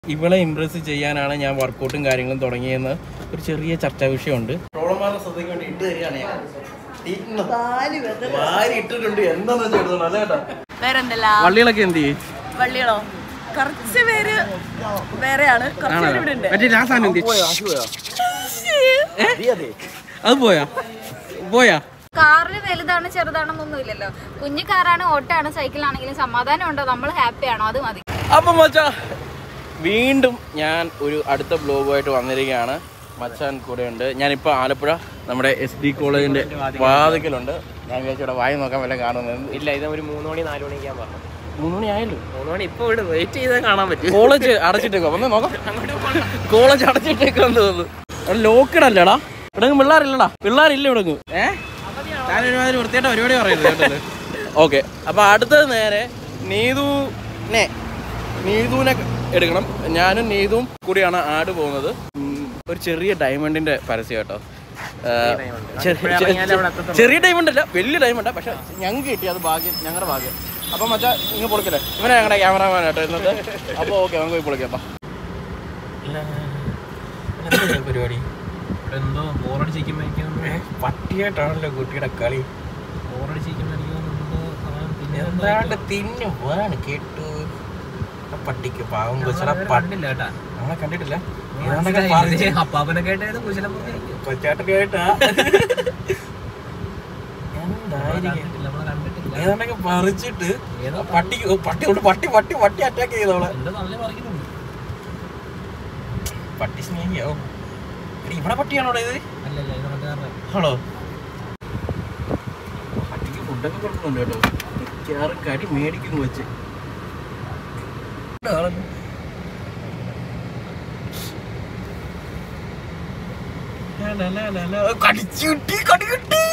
ഇവളെ ഇംപ്രസ് ചെയ്യാനാണ് ഞാൻ വർക്കൗട്ടും കാര്യങ്ങളും തുടങ്ങിയെന്ന് ഒരു ചെറിയ ചർച്ചാ വിഷയമുണ്ട് ട്രോളന്മാരുടെ ശ്രദ്ധയ്ക്ക് വേണ്ടി ഇട്ട് തരികയാണ് ഞാൻ തീറ്റുന്നത്. വാരി ഇട്ടിട്ടുണ്ട് എന്താന്ന് വെച്ചാൽ എടുത്തോളൂ അല്ലേ കേട്ടോ വേറെന്തല്ലാ വള്ളികളൊക്കെ എന്ത് ചെയ്യും വള്ളികളോ കുറച്ച് പേര് വേറെയാണ് കുറച്ച് പേര് ഇവിടെ ഉണ്ട് മറ്റേ ആ സാധനം എന്ത് ചെയ്യും? അത് പോയാ പോയാ കാറിൽ വലുതാണ് ചെറുതാണെന്നൊന്നും ഇല്ലല്ലോ കുഞ്ഞു കാറാണ് ഓട്ടാണ് സൈക്കിളാണെങ്കിലും സമാധാനം ഉണ്ടോ നമ്മൾ ഹാപ്പി ആണോ അത് മതി അപ്പം മച്ചാ വീണ്ടും ഞാൻ ഒരു അടുത്ത ബ്ലോഗുമായിട്ട് വന്നിരിക്കുകയാണ് മച്ചാൻ കൂടെ ഉണ്ട് ഞാനിപ്പോൾ ആലപ്പുഴ നമ്മുടെ എസ് ഡി കോളേജിൻ്റെ വാതിക്കലുണ്ട് ഞാൻ വിചാരിച്ചു ഇവിടെ വായി നോക്കാൻ വല്ല കാണുന്നത് ഇല്ല ഇത് ഒരു മൂന്ന് മണി നാല് മണിക്ക് ഞാൻ പറഞ്ഞു മൂന്ന് മണി ആയല്ലോ മൂന്ന് മണി ഇപ്പൊ ഇവിടെ വെയിറ്റ് ചെയ്താൽ കാണാൻ പറ്റും കോളേജ് അടച്ചിട്ടേക്കോ വന്ന് നോക്കാം കോളേജ് അടച്ചിട്ടേക്കോ തോന്നുന്നു അവിടെ ലോക്കഡ് അല്ലടാ ഇവിടെ പിള്ളേരില്ലടാ പിള്ളേരില്ല ഇവിടെ ഏ ഞാൻ ഒരുമാതിരി വൃത്തിയായിട്ട് പരിപാടി പറയുന്നത് ഓക്കെ അപ്പൊ അടുത്തത് നേരെ നീതുനെ നീതുവിനെ എടുക്കണം ഞാനും നീതുവും കൂടിയാണ് ആട് പോകുന്നത് ഉം, ഒരു ചെറിയ ഡയമണ്ടിന്റെ പരസ്യം കേട്ടോ ആ, ചെറിയ- ഇറങ്ങിയാലേ അവിടെ എത്തത്തുള്ളൂ. ചെറിയ ഡയമണ്ട് അല്ല വലിയ ഡയമണ്ട് പക്ഷെ ഞങ്ങൾക്ക് കിട്ടി അത് ഭാഗ്യം ഞങ്ങളുടെ ഭാഗ്യം അപ്പൊ മച്ചാ ഇങ്ങ് പൊളിക്കല്ലേ ഇവനെ ഞങ്ങളുടെ ക്യാമറമാൻ കേട്ടോ ഇന്നത്തെ അപ്പൊ ഓക്കെ നമുക്ക് പോയി പൊളിക്കാം പരിപാടി ഇവിടെ എന്തോ ബോറടിച്ചിരിക്കുമ്പോഴേക്കും പട്ടിയായിട്ടാണല്ലോ കുട്ടിയുടെ കളി ബോറടിച്ചിരിക്കുമ്പോഴേക്കും എന്താണ്ട് തിന്നു പോവാണ് കേട്ടു ആ പട്ടിക്ക് പാവം കൊച്ചടാ പട്ടി കണ്ടില്ല കേട്ടാ നമ്മളെ കണ്ടിട്ടില്ല അപ്പാപ്പനൊക്കെ ആയിട്ട് കുശലം പറഞ്ഞിരിക്കും കൊച്ചാട്ടൊക്കെ ആയിട്ടാ എന്തായിരിക്കും നമ്മളെ കണ്ടിട്ടില്ല ഏതാണ്ടൊക്കെ പറിച്ചിട്ട് ആ പട്ടിക്ക് ഓ, പട്ടി കൊണ്ട് പട്ടി പട്ടി പട്ടി അറ്റാക്ക് ചെയ്തോളെ എന്റെ നല്ല പറിക്കുന്നുണ്ട് പട്ടി സ്നേഹിയാവും എടി, ഇവിടെ പട്ടിയാണോ ഇത് അല്ലല്ല ഇത് മറ്റേ ആണോ പട്ടിക്ക് ഫുഡൊക്കെ കൊടുക്കുന്നുണ്ട് കേട്ടോ മിക്കവാറും കടി മേടിക്കുന്നു വെച്ച് കടിച്ചു കിട്ടി കടി കിട്ടി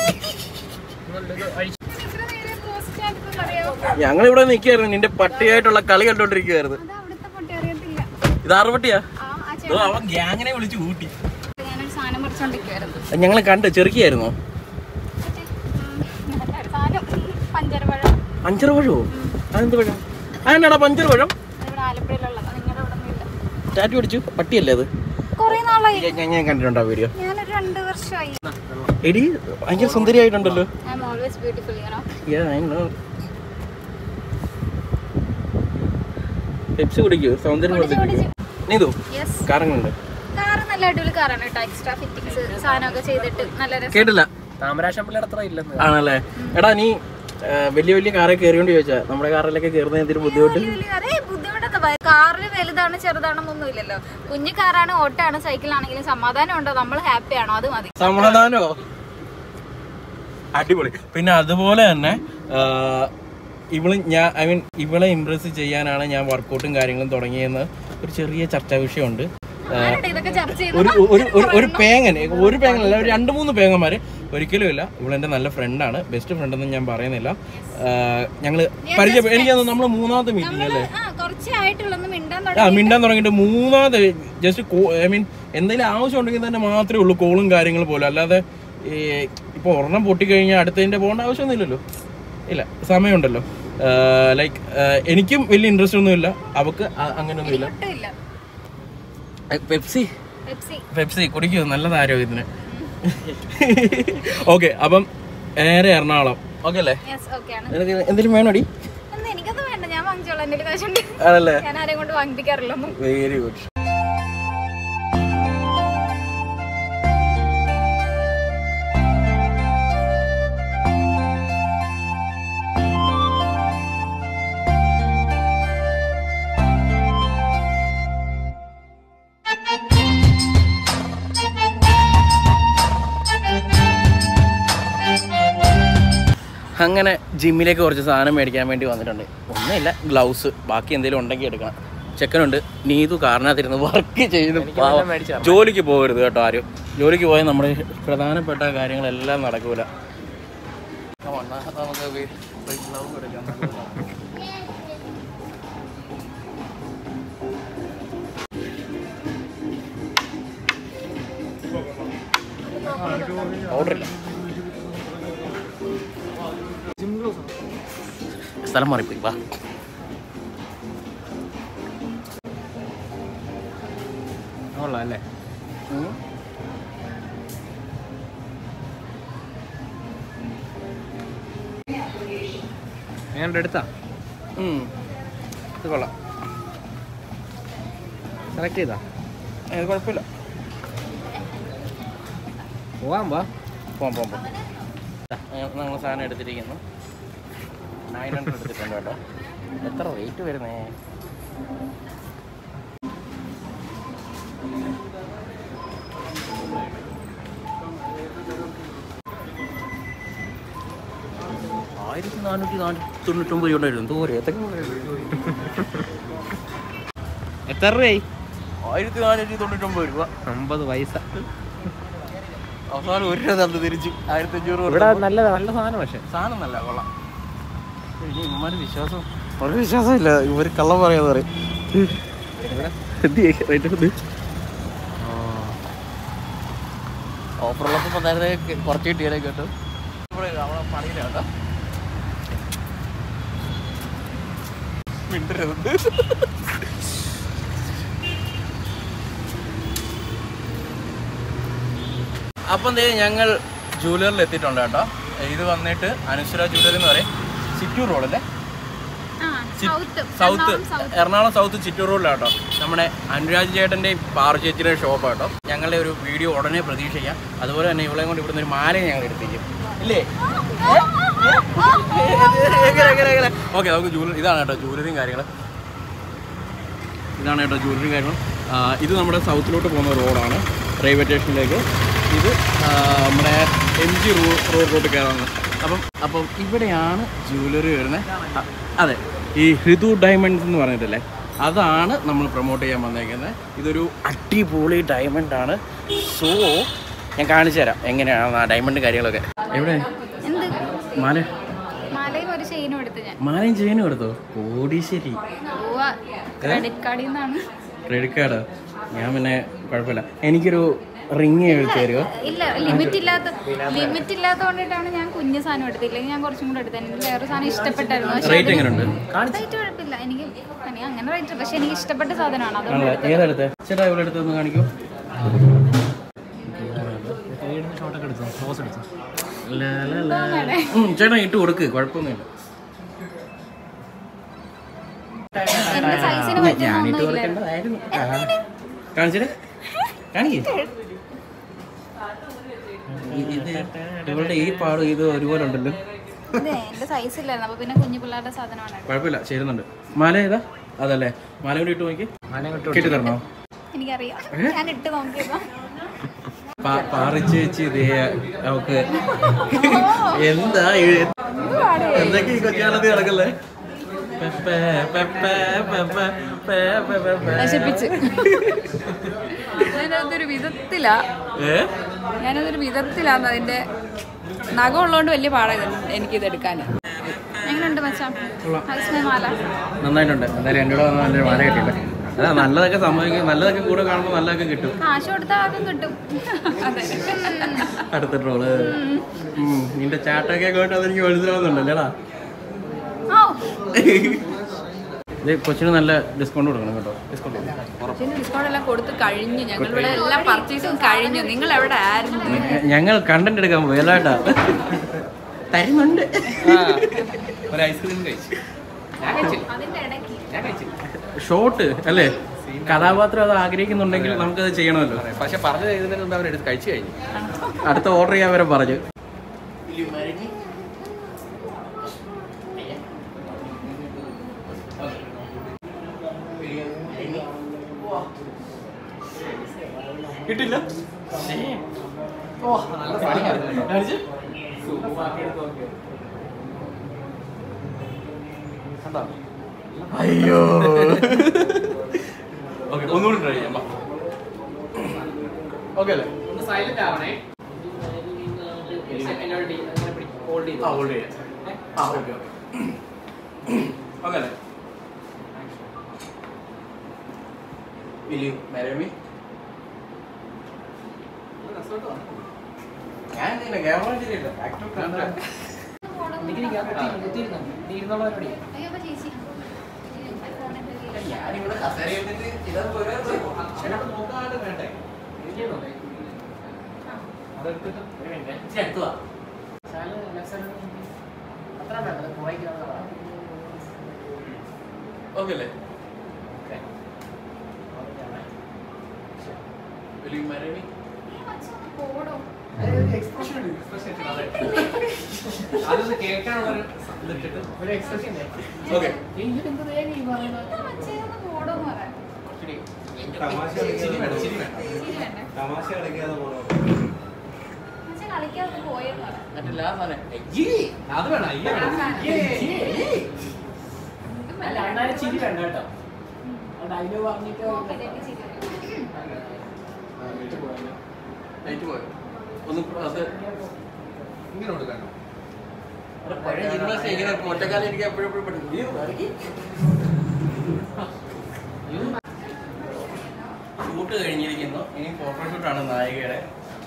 ഞങ്ങൾ ഇവിടെ നിൽക്കായിരുന്നു നിന്റെ പട്ടിയായിട്ടുള്ള കളി കണ്ടോണ്ടിരിക്കുവായിരുന്നു അവിടുത്തെ പൊട്ടി അറിയത്തില്ല ഇത് ആറുപട്ടിയാ ആ ആ ഓ, അവൻ ഗ്യാങ്ങിനെ വിളിച്ച് കൂട്ടി ചേട്ടൻ ഞാനൊരു സാധനം പറിച്ചോണ്ടിരിക്കുവായിരുന്നു ഞങ്ങൾ കണ്ട് ചെറുക്കിയായിരുന്നോ മറ്റേ, ഉം, ഒരു സാധനം പഞ്ചര പഴം അഞ്ചര പഴമോ അതെന്ത് പഴം അതെന്നാടാ പഞ്ചര പഴം ഇവിടെ ആലപ്പുഴയിലുള്ളത് നിങ്ങളുടെ അവിടെ ഒന്നും ഇല്ല ടാറ്റു പിടിച്ചു പട്ടിയല്ലേ അത് കൊറേ നാളായി ഞാൻ- ഞാൻ- ഞാൻ കണ്ടിട്ടുണ്ടോ വീഡിയോ ഞാനൊരു രണ്ട് വർഷമായി എടി ഭയങ്കര സുന്ദരിയായിട്ടുണ്ടല്ലോ I'm always beautiful you know Yeah, I know. Pepsi കുടിക്കൂ സൗന്ദര്യം വർദ്ധിപ്പിക്കൂ നീതു യെസ് കാറങ്ങളുണ്ട് കാറ് നല്ല അടിപൊളി കാറാണ് കേട്ടോ എക്സ്ട്രാ ഫിറ്റിങ്സ് സാധനമൊക്കെ ചെയ്തിട്ട് നല്ല രസം കേട്ടില്ല താമരാശം പിള്ളേർ അത്ര ഇല്ലെന്ന് ആണല്ലേ എടാ നീ ആ, വലിയ വലിയ കാറെ കയറിയോണ്ട് ചോദിച്ചാ നമ്മുടെ കാറിലൊക്കെ കയറുന്ന എന്തൊരു ബുദ്ധിമുട്ട് വലിയ വലിയ കാറ് ഏയ് ബുദ്ധിമുട്ടൊന്നും വ- കാറിൽ വലുതാണ് ചെറുതാണെന്നൊന്നും ഇല്ലല്ലോ കുഞ്ഞു കാറാണ് ഓട്ടാണ് സൈക്കിളാണെങ്കിലും സമാധാനം ഉണ്ടോ നമ്മൾ ഹാപ്പി ആണോ അത് മതി സമാധാനോ അടിപൊളി പിന്നെ അതുപോലെ തന്നെ ആ, ഇവള് ഞാൻ ഐ മീൻ ഇവളെ ഇംപ്രസ് ചെയ്യാനാണ് ഞാൻ വർക്കൗട്ടും കാര്യങ്ങളും തുടങ്ങിയെന്ന് ഒരു ചെറിയ ചർച്ചാ വിഷയമുണ്ട് ആരാടാ ഇതൊക്കെ ചർച്ച ചെയ്ത് ഒരു ഒരു ഒരു- ഒരു പേങ്ങൻ ഒരു പേങ്ങനല്ല ഒരു രണ്ട് മൂന്ന് പേങ്ങന്മാര് ഒരിക്കലും ഇല്ല ഇവളെന്റെ നല്ല ഫ്രണ്ടാണ് ബെസ്റ്റ് ഫ്രണ്ട് ഒന്നും ഞാൻ പറയുന്നില്ല ഞങ്ങൾ പരിചയം എനിക്ക് നമ്മൾ മൂന്നാമത്തെ മീറ്റിംഗ് അല്ലേ ആ കുറച്ചേ ആയിട്ടുള്ളൊന്നും മിണ്ടാൻ ആ തുടങ്ങി മിണ്ടാൻ തുടങ്ങിയിട്ട് മൂന്നാമത് ജസ്റ്റ് ഐ മീൻ എന്തെങ്കിലും ആവശ്യം ഉണ്ടെങ്കിൽ തന്നെ മാത്രമേ ഉള്ളൂ കോളും കാര്യങ്ങളും പോലും അല്ലാതെ ഈ ഇപ്പോൾ ഒരെണ്ണം പൊട്ടിക്കഴിഞ്ഞാൽ അടുത്തതിൻ്റെ പോകേണ്ട ആവശ്യമൊന്നുമില്ലല്ലോ ഇല്ല സമയമുണ്ടല്ലോ ലൈക്ക് എനിക്കും വലിയ ഇൻട്രസ്റ്റ് ഒന്നുമില്ല അവക്ക് അ- അങ്ങനെയൊന്നുമില്ല ഒട്ടും ഇല്ല പെപ്സി പെപ്സി പെപ്സി കുടിക്കൂ നല്ലത് ആരോഗ്യത്തിന് ഓക്കെ അപ്പം നേരെ എറണാകുളം ഓക്കെ അല്ലേ യെസ് ഓക്കെ ആണ് നിനക്ക് എന്തെങ്കിലും വേണോടി എന്നാ എനിക്കൊന്നും വേണ്ട ഞാൻ വാങ്ങിച്ചോളാം എന്റെ കാശുണ്ട് ആണല്ലേ ഞാൻ ആരെയും കൊണ്ട് വാങ്ങിപ്പിക്കാറില്ല ഒന്നും വെരി ഗുഡ് അങ്ങനെ ജിമ്മിലേക്ക് കുറച്ച് സാധനം മേടിക്കാൻ വേണ്ടി വന്നിട്ടുണ്ട് ഒന്നുമില്ല ഗ്ലൗസ് ബാക്കി എന്തെങ്കിലും ഉണ്ടെങ്കിൽ എടുക്കണം ചെക്കനുണ്ട് നീതു കാറിനകത്തിരുന്ന് വർക്ക് ചെയ്യുന്നു പാവം. മേടിച്ച് തരണം. ജോലിക്ക് പോകരുത് കേട്ടോ ആരും ജോലിക്ക് പോയാൽ നമ്മുടെ പ്രധാനപ്പെട്ട കാര്യങ്ങളെല്ലാം നടക്കൂല Come on, നാ- നമുക്ക് വി- പോയി glove എടുക്കാം. ഓർഡർ ഇല്ല സ്ഥലം മാറിപ്പോയി വാ കൊള്ളാം അല്ലേ ഉം. ഞാൻ എടുത്താ ഉം. ഇത് കൊള്ളാം സെലക്ട് ചെയ്താ ഇത് കുഴപ്പമില്ല പോവാൻ വാ പോകാം പോകാം പോകാം ഞങ്ങൾ സാധനം എടുത്തിരിക്കുന്നു നയൻ ഹൺഡ്രഡ് എടുത്തിട്ടുണ്ട് കേട്ടോ എത്ര റേറ്റ് വരുന്നേ ആയിരത്തി നാനൂറ്റി നാനൂറ്റി തൊണ്ണൂറ്റൊമ്പത് രൂപ ഉണ്ടായിരുന്നു എന്തോ ഏതൊക്കെ എത്ര രൂപയായി ആയിരത്തി നാനൂറ്റി തൊണ്ണൂറ്റൊമ്പത് രൂപ അമ്പത് പൈസ അവസാനം ഒരു രൂപ തന്നു തിരിച്ചു ആയിരത്തി അഞ്ഞൂറ് ഇവിടെ നല്ല നല്ല സാധനം പക്ഷെ സാധനം നല്ല കൊള്ളാം ഇനി ഇവന്മാര് വിശ്വാസം അവർക്ക് വിശ്വാസമില്ല ഇവർ കള്ളം പറയാന്ന് പറയും ഓഫറുള്ളപ്പോൾ പത്തായിരത്തെ കുറച്ച് കിട്ടിയാലേ കേട്ടോ ഇവിടെ അവളെ പണിയില്ല കേട്ടോ മിണ്ടരുത് അപ്പം ദേ ഞങ്ങൾ ജൂവലറിൽ എത്തിയിട്ടുണ്ട് കേട്ടോ ഇത് വന്നിട്ട് അനുശ്വര ജൂവലറി എന്ന് പറയും ചിറ്റൂർ റോഡല്ലേ south south Ernakulam south Chittoor റോഡിലാണ് കേട്ടോ നമ്മുടെ അനുരാജ് ചേട്ടൻ്റെയും പാറു ചേച്ചിയുടെ ഷോപ്പ് കേട്ടോ ഞങ്ങളുടെ ഒരു വീഡിയോ ഉടനെ പ്രതീക്ഷിക്കാം അതുപോലെ തന്നെ ഇവളെ കൊണ്ട് ഇവിടുന്ന് ഒരു മാല ഞങ്ങൾ എടുത്തിരിക്കും ഇല്ലേ ഓക്കെ നമുക്ക് ജൂവലറി ഇതാണ് കേട്ടോ ജൂവലറിയും കാര്യങ്ങൾ ഇതാണ് കേട്ടോ ജൂവലറിയും കാര്യങ്ങളും ആ, ഇത് നമ്മുടെ സൗത്തിലോട്ട് പോകുന്ന റോഡാണ് റെയിൽവേ സ്റ്റേഷനിലേക്ക് ഇത് ആ, നമ്മുടെ എം ജി റോഡിലോട്ട് കയറുന്നത് അപ്പം അപ്പം ഇവിടെയാണ് ജൂവലറി വരുന്നത് അ- അതെ ഈ ഹൃദു ഡയമണ്ട്സ് എന്ന് പറഞ്ഞിട്ടില്ലേ അതാണ് നമ്മൾ പ്രൊമോട്ട് ചെയ്യാൻ വന്നേക്കുന്നത് ഇതൊരു അടിപൊളി ഡയമണ്ട് ആണ് സോ ഞാൻ കാണിച്ചു തരാം എങ്ങനെയാണ് ആ ഡയമണ്ട് കാര്യങ്ങളൊക്കെ എവിടെ എന്ത് മാല മാലയും ഒരു ചെയിനും എടുത്ത് ഞാൻ മാലയും ചെയിനും എടുത്തോ ഓടി ശരി ക്രെഡിറ്റ് കാർഡിൽ നിന്നാണ് ക്രെഡിറ്റ് കാർഡ് ഞാൻ പിന്നെ കുഴപ്പമില്ല എനിക്കൊരു റിങ് എഴുതി തരുമോ ഇല്ല ലിമിറ്റ് ഇല്ലാത്ത ലിമിറ്റ് ഇല്ലാത്തതുകൊണ്ടിട്ടാണ് ഞാൻ കുഞ്ഞു സാധനം എടുത്തില്ലെങ്കിൽ ഞാൻ കുറച്ചും കൂടെ എടുത്തത് എനിക്ക് വേറെ സാധനം ഇഷ്ടപ്പെട്ടായിരുന്നു പക്ഷേ റേറ്റ് എങ്ങനെയുണ്ട് റേറ്റ് കുഴപ്പമില്ല എനിക്ക് എനിക്ക് അങ്ങനെ റേറ്റ് പക്ഷെ എനിക്ക് ഇഷ്ടപ്പെട്ട സാധനമാണ് അതുകൊണ്ട് ആണല്ലേ ഏതെടുത്ത് ചേട്ടാ ഇവിടെ എടുത്തൊന്ന് കാണിക്കൂ ഷോട്ടൊക്കെ എടുത്തു ക്ലോസ് എടുത്തു തോന്നണേ. ഉം, ചേട്ടാ ഇട്ട് കൊടുക്ക് കുഴപ്പമൊന്നുമില്ല എന്റെ സൈസിന് ഞാനിട്ട് പറ്റുന്നൊന്നുമില്ല കൊടുക്കേണ്ടതായിരുന്നു കാണിച്ചിട്ട് കാണിക്കേ ഇത് ഇവളുടെ ഈ പാടും ഇത് ഒരുപോലെ ഉണ്ടല്ലോ ഇതേ എന്റെ സൈസ് ഇല്ലായിരുന്നു അപ്പൊ പിന്നെ കുഞ്ഞു പിള്ളേരുടെ സാധനമാണ് എടുത്തത്. കുഴപ്പമില്ല ചേരുന്നുണ്ട് മാല ഏതാ അതല്ലേ മാല കൂടി ഇട്ട് നോക്കി കെട്ടി തരണോ എനിക്കറിയാം ഞാൻ ഇട്ട് നോക്കിയതാ പാ- പാറിച്ച് വെച്ച് ഇതേ അവക്ക് എന്താ ഇത്? എന്തൊക്കെ ഈ കൊച്ചാളത്തി നടക്കല്ലേ പെപ്പേ, പെപ്പേ, പെപ്പേ, പേ, പേ, പേ, പേ. നശിപ്പിച്ച് ഞാനതൊരു വിധത്തിലാ ഏ? ഞാനതൊരു വിധത്തിലാന്ന് അതിന്റെ നഖം ഉള്ളതുകൊണ്ട് വലിയ പാടാ എനിക്കിത് എടുക്കാൻ എങ്ങനെയുണ്ട് മച്ചാ കൊള്ളാം. ഹൈസ്മേ മാല നന്നായിട്ടുണ്ട് എന്തായാലും എൻ്റെ കൂടെ വന്ന് നല്ലൊരു മാല കിട്ടിയില്ല അതാ നല്ലതൊക്കെ സംഭവിക്കും നല്ലതൊക്കെ കൂടെ കാണുമ്പോൾ നല്ലതൊക്കെ കിട്ടും കാശ് കൊടുത്താൽ ആർക്കും കിട്ടും അതെ അടുത്ത ട്രോള് ഉം, നിന്റെ ചാട്ടൊക്കെ കൊണ്ട് അതെനിക്ക് മനസ്സിലാവുന്നുണ്ടല്ലേടാ ഓ ഇത് കൊച്ചിന് നല്ല ഡിസ്കൗണ്ട് കൊടുക്കണം കേട്ടോ ഡിസ്കൗണ്ട് പക്ഷേ ഡിസ്കൗണ്ട് എല്ലാം കൊടുത്ത് കഴിഞ്ഞു ഞങ്ങൾ ഇവിടെ എല്ലാം പർച്ചേസും കഴിഞ്ഞു നിങ്ങൾ എവിടെ ആയിരുന്നു ഞങ്ങൾ കണ്ടന്റ് എടുക്കാൻ പോയി അല്ലാട്ടാ തരുന്നുണ്ട് ഒരു ഐസ്ക്രീം കഴിച്ചു ഞാൻ കഴിച്ചില്ല അതിന്റെ ഇടയ്ക്ക് ഞാൻ കഴിച്ചില്ല ഷോട്ട് അല്ലേ കഥാപാത്രം അത് ആഗ്രഹിക്കുന്നുണ്ടെങ്കിൽ നമുക്കത് ചെയ്യണമല്ലോ പക്ഷെ പറഞ്ഞു കഴിയുന്നതിന് മുമ്പ് അവരെടുത്ത് കഴിച്ചു കഴിഞ്ഞു അടുത്ത ഓർഡർ ചെയ്യാൻ വരെ പറഞ്ഞു കിട്ടില്ല നല്ല പണിയായിരുന്നു അയ്യോ ഓക്കെ ഒന്നുകൂടി ട്രൈ ചെയ്യാം ഓക്കെ അല്ലേ ഒന്ന് സൈലന്റ് ആവണേ എന്നോട് ഹോൾഡ് ചെയ്തു ആ ഹോൾഡ് ചെയ്യാം ആ ഓക്കെ ഓക്കെ ഓക്കെ അല്ലേ Will you marry me? ഞാൻ നിന്നെ ക്യാമറ ശരിയല്ല ആക്ടർ കണ്ട അയ്യോ അപ്പൊ ചേച്ചി ഞാനിവിടെ കസേര ഇരുന്നിട്ട് ഇതാ പോരാ എന്നോട് നോക്കാതെ വേണ്ട ഓക്കെ അല്ലേ Will you marry me? അതൊന്ന് കേൾക്കാനുള്ളൊരു ഇതിട്ടിട്ട് ഒരു എക്സ്പ്രഷൻ Okay. ചിരി വേണം ചിരി വേണം തമാശ കളിക്കാതെ പോണോ കളിക്കാതെ പോയെന്ന് പറയാം മറ്റേ ലാ സാധനം. അത് വേണം അയ്യ വേണം അല്ല അണ്ണാരെ ചിരി വേണ്ട കേട്ടോ ഡയലോഗ് പറഞ്ഞിട്ട് Light പോയോ? ഒന്ന് അത് ഇങ്ങനെ കൊടുക്കാനോ പഴയ യൂണിവേഴ്സിറ്റി ഇങ്ങനെ ഒറ്റക്കാലം എനിക്ക് എപ്പോഴും എപ്പോഴും പഠിക്കും അയ്യോ, മാറിക്ക്. ഷൂട്ട് കഴിഞ്ഞിരിക്കുന്നു ഇനി ഫോട്ടോഷൂട്ടാണ് നായികയുടെ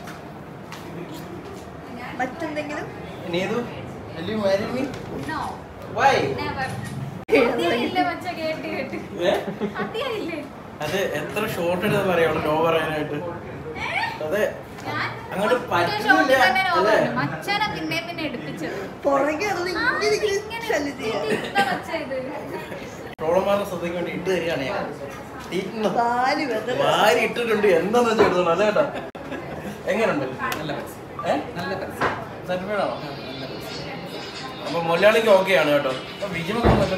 മറ്റെന്തെങ്കിലും നീതു വലിയ മാരി No, വൈ never. അതിയായില്ലേ മച്ച കേട്ട് കേട്ട് അതിയായില്ലേ അത് എത്ര ഷോർട്ട് എടുത്ത് പറയാം നോ പറയാനായിട്ട് അതെ ഞാൻ അങ്ങോട്ട് ഒറ്റ പറ്റുന്നില്ല, shot തന്നെ no അല്ലേ? പറഞ്ഞു. മച്ചാനെ പിന്നെ പിന്നെ എടുപ്പിച്ചത് പുറകെ നടന്ന് ആ, ഇങ്ങനെ ഇങ്ങനെ ഇങ്ങനെ ശല്യം ചെയ്യാം ഇത് എന്താ മച്ചാ ഇത്? ട്രോളന്മാരുടെ ശ്രദ്ധയ്ക്ക് വേണ്ടി ഇട്ട് തരികയാണ് ഞാൻ തീറ്റുന്നു. പാല് വെതറ് വാരി ഇട്ടിട്ടുണ്ട് എന്താന്ന് വെച്ചാൽ എടുത്തോളൂ അല്ലേ കേട്ടോ എങ്ങനെയുണ്ട് നല്ല പരസ്യം ഏ നല്ല പരസ്യം സർട്ടിഫൈഡ് ആണോ അപ്പൊ മലയാളിക്ക് ഓക്കെ ആണ് കേട്ടോ അപ്പൊ വിജയമൊക്കെ വന്നല്ലോ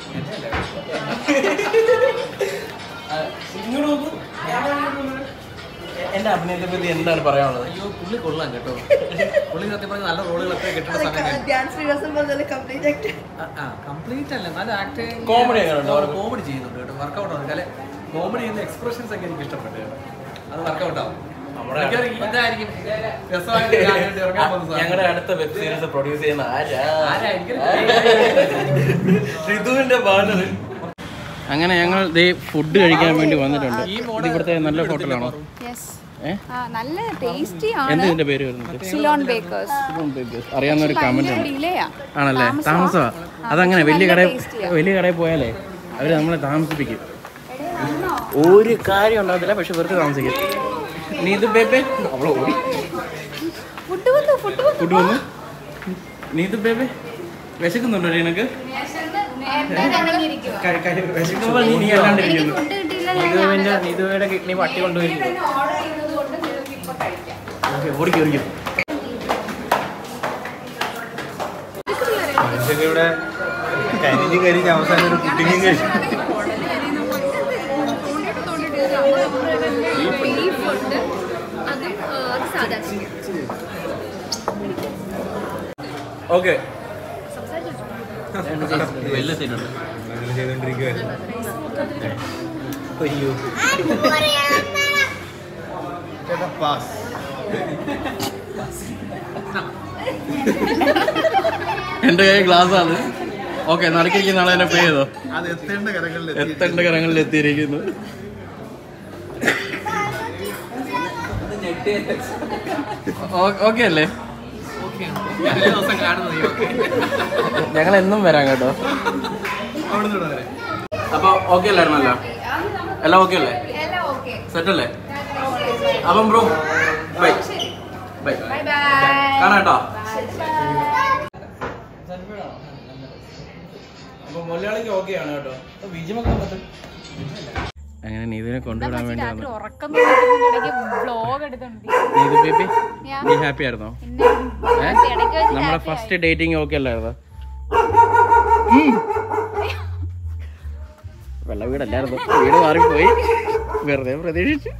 ആ, ഇങ്ങോട്ട് നോക്കൂ ഞാൻ ഇങ്ങോട്ട് നോക്കൂ. എ- എന്റെ അഭിനയത്തെ പറ്റി എന്താണ് പറയാനുള്ളത് അയ്യോ പുള്ളി കൊള്ളാം കേട്ടോ പുള്ളി സത്യം പറഞ്ഞ നല്ല റോളുകളൊക്കെ കിട്ടുന്ന സമയം ഡാൻസ് റിഹേഴ്സൽ പോലെ കംപ്ലീറ്റ് ആക്ട് കംപ്ലീറ്റ് അല്ല നല്ല ആക്ടിങ് Comedy എങ്ങനെയുണ്ട് അവർക്ക്? കോമഡി ചെയ്യുന്നുണ്ട് കേട്ടോ വർക്കൗട്ട് ആണ് അല്ലെ കോമഡി ചെയ്യുന്ന എക്സ്പ്രഷൻസ് ഒക്കെ എനിക്ക് ഇഷ്ടപ്പെട്ടു കേട്ടോ അത് വർക്കൗട്ട് ആവും നമ്മുടെ മിക്കവാറും ഇതായിരിക്കും രസമായിട്ട് കാണാനായിട്ട് ഇറങ്ങാൻ പോകുന്ന സാധനം. ഞങ്ങളുടെ അടുത്ത വെബ് സീരീസ് പ്രൊഡ്യൂസ് ചെയ്യുന്ന ആരാ ആരാ? എനിക്കൊരു ഋതുവിന്റെ ബാനർ അങ്ങനെ ഞങ്ങൾ ദേ ഫുഡ് കഴിക്കാൻ വേണ്ടി വന്നിട്ടുണ്ട് ഈ ഇത് മോഡൽ ഇവിടുത്തെ നല്ല ഹോട്ടലാണോ യെസ് ഏ നല്ല ടേസ്റ്റി എന്താ ആണ് ഇതിന്റെ പേര് വരുന്നത് സിലോൺ ബേക്കേഴ്സ് അറിയാവുന്ന ഒരു കമന്റ് ഉണ്ട് ഡിലേയാ ആണല്ലേ താമസമാ. താമസമാ ആ, അതങ്ങനെ പക്ഷെ വലിയ നല്ല കട tasty ആ. വലിയ കടയിൽ പോയാലേ അവര് നമ്മളെ താമസിപ്പിക്കും ഒരു കാര്യം ഉണ്ടാകത്തില്ല പക്ഷെ വെറുതെ താമസിക്കും നീ ഇത് ബേബേ അവളെ ഓടി ഫുഡ് വന്നു ഫുഡ് വന്നു ഫുഡ് വന്നു നീ ഇത് ബേബേ വിശക്കുന്നുണ്ടോ നിനക്ക് നേരത്തെ തുടങ്ങിയിരിക്കുവാ. കഴി- കഴി- വിശക്കുമ്പോൾ നീ നീ അല്ലാണ്ട് എനിക്ക് ഇരിക്കുന്നു ഫുഡ് കിട്ടിയില്ല നീതുവിന്റെ നീതുവയുടെ കിഡ്നി പട്ടി കൊണ്ടുപോയിരിക്കും ഓർഡർ ചെയ്തത് കൊണ്ട് നിങ്ങൾക്ക് ഇപ്പൊ കഴിക്കാം ഓടിക്കും ഓടിക്കും മനുഷ്യന്റെ ഇവിടെ കരിഞ്ഞ് കരിഞ്ഞ് അവസാനം ഒരു കുട്ടിങ്ങും കഴിച്ചു ബീഫുണ്ട് അതും ആ, അത് സാധാ ചിക്കൻ ഓക്കെ വലിയ സീനുണ്ട് അങ്ങനെ ചെയ്തോണ്ടിരിക്കുവായിരുന്നു അയ്യോ ചേട്ടാ പാസ് എന്റെ കൈ ഗ്ലാസ് ആണ് ഓക്കെ നടക്കിരിക്കുന്ന ആളെ എന്നെ പേ ചെയ്തോ അത് എത്തേണ്ട കരങ്ങളിൽ എത്തേണ്ട കരങ്ങളിൽ എത്തിയിരിക്കുന്നു ഓക്കെ അല്ലേ ഞാൻ എല്ലാ ദിവസം കാണുന്നത് ഈ ഒക്കെ. ഞങ്ങൾ എന്നും വരാം കേട്ടോ അവിടെ നിന്ന് വരെ അപ്പൊ ഓക്കെ അല്ലായിരുന്നല്ലോ എല്ലാം ഓക്കെ അല്ലേ എല്ലാം ഓക്കെ സെറ്റ് അല്ലേ അപ്പം bro bye bye bye bye കാണാം കേട്ടോ അപ്പൊ മലയാളിക്ക് ഓക്കെ ആണ് കേട്ടോ ബീജമൊക്കെ വന്നിട്ട് അങ്ങനെ നീതിനെ കൊണ്ടുവിടാൻ വേണ്ടി രാത്രി വന്നു ഉറക്കം ഇടയ്ക്ക് വ്ലോഗ് എടുത്തോണ്ട് നീതു ബേബി ഞാൻ നീ ഹാപ്പി ആയിരുന്നോ പിന്നെ ഏ? ഇടയ്ക്ക് വെച്ച് നമ്മുടെ happy ഫസ്റ്റ് ഡേറ്റിംഗ് ഓക്കെ അല്ലായിരുന്നോ വെള്ള വീടല്ലായിരുന്നു വീട് മാറിപ്പോയി വെറുതെ പ്രതീക്ഷിച്ചു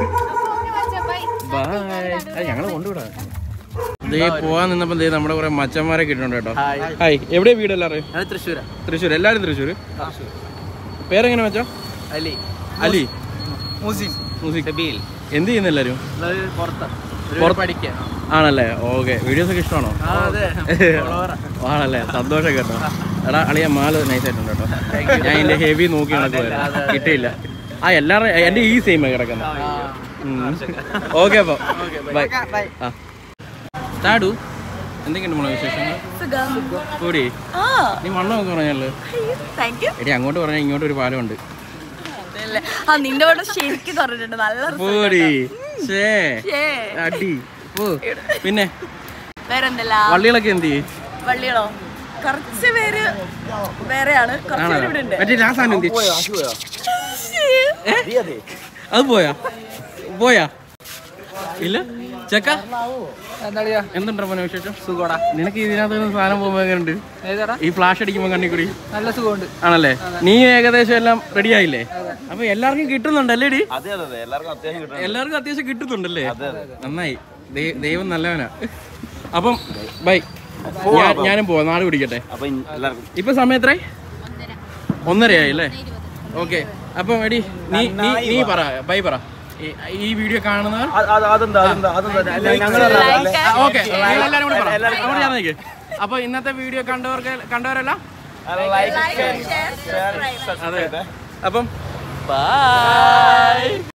ബായ് ഞങ്ങൾ കൊണ്ടുവിടാം ദേ പോവാൻ നിന്നപ്പോ ദേ നമ്മുടെ കുറെ മച്ചന്മാരെ കിട്ടുന്നുണ്ട് കേട്ടോ ഹായ് എവിടെയാ വീട് എല്ലാവരും അത് തൃശ്ശൂരാ തൃശ്ശൂർ എല്ലാരും തൃശ്ശൂർ പേരെങ്ങനെ മച്ചോ അലി അലി മുസിൻ മ്യൂസിക് എന്ത് ചെയ്യുന്നു എല്ലാരും പുറത്ത് പുറത്ത് പഠിക്കാൻ ആണല്ലേ ഓക്കെ വീഡിയോസ് ഒക്കെ ഇഷ്ടമാണോ അതെ ആണല്ലേ സന്തോഷം കേട്ടോ എടാ അളിയ മാല് നൈസ് ആയിട്ടുണ്ട് കേട്ടോ ഞാൻ എന്റെ ഹെവി നോക്കി നടക്കുവായിരുന്നു കിട്ടിയില്ല ആ എല്ലാവരും എന്റെ ഈ സെയിം കിടക്കുന്നത് ഓക്കെ അപ്പൊ ബൈ ആ താടു എന്തൊക്കെയുണ്ട് മോളെ വിശേഷങ്ങൾ കൂടി നീ മണ്ണമൊക്കെ പറഞ്ഞല്ലോ താങ്ക് യു എടി അങ്ങോട്ട് പറഞ്ഞാൽ ഇങ്ങോട്ട് ഒരു പാലമുണ്ട് പറഞ്ഞില്ലേ ആ നിന്റെ കൂടെ ശരിക്കും പറഞ്ഞിട്ടുണ്ട് നല്ല result പോടി ഷേ ഏ, അടി പോ പിന്നെ വേറെന്തല്ല വള്ളികളൊക്കെ എന്ത് ചെയ്യും വള്ളികളോ കുറച്ച് പേര് വേറെയാണ് കുറച്ച് പേര് ഇവിടെ ഉണ്ട് മറ്റേ ആ സാധനം എന്ത് ഏ? അത് പോയാ പോയാ ഇല്ല ചെക്ക എന്തുണ്ടോ മോനെ വിശേഷം സുഖോടാ നിനക്ക് ഇതിനകത്ത് നിന്ന് സാധനം പോകുമ്പോ എങ്ങനെയുണ്ട് ഈ ഫ്ലാഷ് അടിക്കുമ്പോ കണ്ണി കൂടി നല്ല സുഖമുണ്ട് ആണല്ലേ നീ ഏകദേശം എല്ലാം റെഡി ആയില്ലേ അപ്പൊ എല്ലാവർക്കും കിട്ടുന്നുണ്ടല്ലേ ഡി അതെ അതെ അതെ എല്ലാവർക്കും അത്യാവശ്യം കിട്ടും എല്ലാവർക്കും അത്യാവശ്യം കിട്ടുന്നുണ്ടല്ലേ നന്നായി ദൈ- ദൈവം നല്ലവനാ അപ്പം ബൈ ഞാൻ- ഞാനും പോവാം നാട് പിടിക്കട്ടെ അപ്പൊ ഇൻ- എല്ലാവർക്കും ഇപ്പൊ സമയം എത്രയായി ഒന്നരയായി അല്ലേ ഓക്കെ അപ്പം എടി നീ നീ നീ പറ ബൈ പറ ഈ- ഈ വീഡിയോ കാണുന്നവർ അതെന്താ അതെന്താ അതെന്താ ഞങ്ങൾ ഓക്കെ എല്ലാവരും കൂടി പറ അങ്ങോട്ട് ചേർന്ന് നിൽക്ക് അപ്പൊ ഇന്നത്തെ വീഡിയോ കണ്ടവർക്ക് കണ്ടവരെല്ലാം ലൈക്ക് ഷെയർ അതെ അപ്പം ബൈ